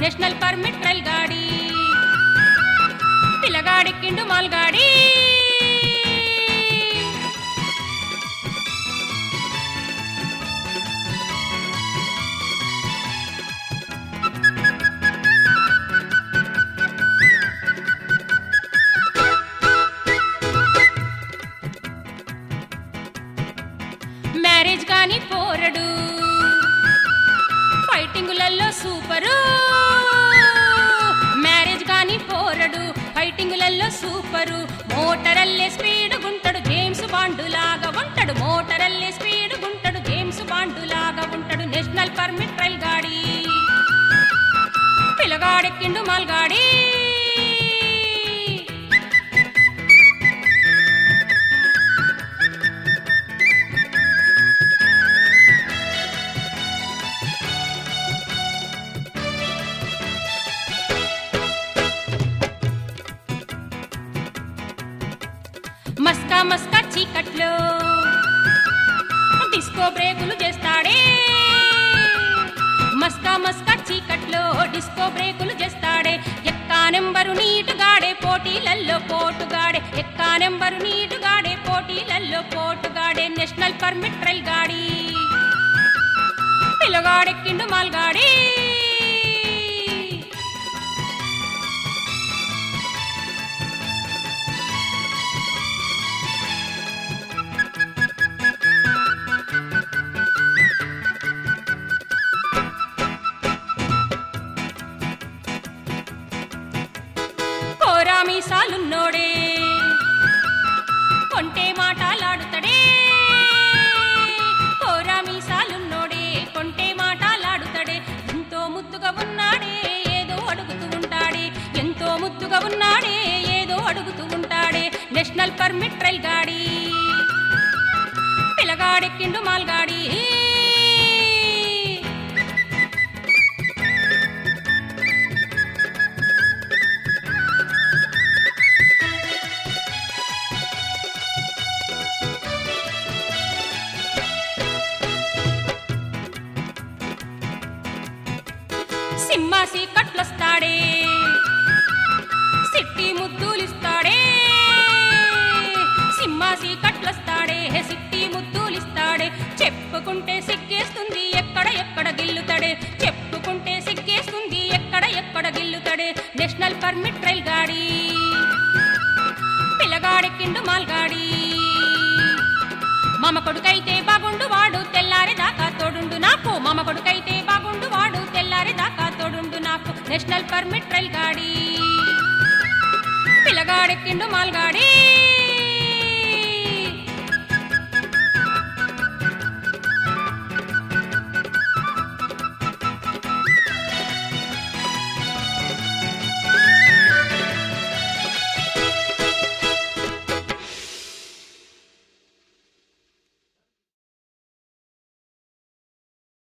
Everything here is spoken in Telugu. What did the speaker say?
నేషనల్ పర్మిట్ రైల్ గాడి పిల్లగాడెక్కిండు మాల్గాడి మ్యారేజ్ గాని పోరడు ఫైటింగులలో సూపరు మ్యారేజ్ గాని పోరడు ఫైటింగులలో సూపరు మోటరల్లే స్పీడ్ గుంటడు జేమ్స్ బాండు లాగా ఉంటాడు మోటరల్లే స్పీడ్ గుంటడు జేమ్స్ బాండు లాగా ఉంటాడు నేషనల్ పర్మిట్ రైల్ గాడి పిల్లగాడెక్కిండు మాల్గాడి మస్కా మస్కా చీకట్లో డిస్కో బ్రేకులు చేస్తాడే మస్కా మస్కా చీకట్లో డిస్కో బ్రేకులు చేస్తాడే ఎక్కా నెంబరు నీటుగాడే పోటీలల్లో పోటుగాడే ఎక్కా నెంబరు నీటుగాడే పోటీలల్లో పోటుగాడే నేషనల్ పర్మిట్ రైల్ గాడి పిల్లగాడెక్కిండు మాల్గాడి కోరామీసాలున్నోడే కొంటే మాటలాడుతడే కోరామీసాలున్నోడే కొంటే మాటలాడుతడే ఎంతో ముద్దుగా ఉన్నాడే ఏదో అడుగుతూ ఉంటాడే ఎంతో ముద్దుగా ఉన్నాడే ఏదో అడుగుతూ ఉంటాడే నేషనల్ పర్మిట్ రైల్ గాడి పిల్లగాడెక్కిండు మాల్గాడి సింహాసి కట్లొస్తాడే సిట్టి ముద్దులిస్తాడే సింహాసి కట్లొస్తాడే సిట్టి ముద్దులిస్తాడే చెప్పుకుంటే సిగ్గేస్తుంది ఎక్కడ ఎక్కడ గిల్లుతాడే చెప్పుకుంటే సిగ్గేస్తుంది ఎక్కడ ఎక్కడ గిల్లుతాడే నేషనల్ పర్మిట్ రైల్ గాడి పిల్లగాడెక్కిండు మాల్గాడి మామ కొడుకైతే బాగుండు వాడు తెల్లారి దాకా తోడుండు నాకు మామ కొడుకైతే బాగుండు వాడు తెల్లారి దాకా తోడుండు నాకు నేషనల్ పర్మిట్ రైల్ గాడి పిల్లగాడెక్కిండు మాల్గాడి